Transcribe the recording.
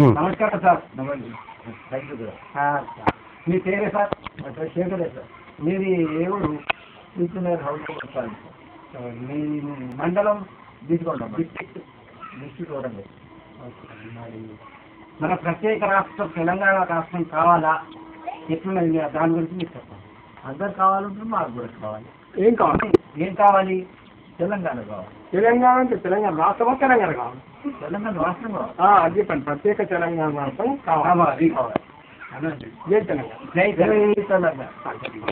ఉమ్. నమస్కారం సార్ ఆ, మీ పేరే సార్ శేఖరే సార్ మీది ఏ ఊరు ఇంజనీర్ హౌస్ సార్ మీ మండలం తీసుకుంటాం డిస్ట్రిక్ట్ డిస్ట్రిక్ట్ వరంగల్ మరి మన ప్రత్యేక రాష్ట్రం తెలంగాణ రాష్ట్రం కావాలా ఎట్లున్నది మీరు దాని గురించి మీరు చెప్పండి అందరు కావాలంటే మాకు కూడా కావాలి ఏం కావాలి ఏం కావాలి తెలంగాణ కావాలి తెలంగాణ అంటే తెలంగాణ రాష్ట్రమా తెలంగాణ కావాలి తెలంగాణ రాష్ట్రం కావాలి ఆ, అది చెప్పండి ప్రత్యేక తెలంగాణ రాష్ట్రం కావాలి కావాలి కావాలి అనండి జై తెలంగాణ జై తెలంగాణ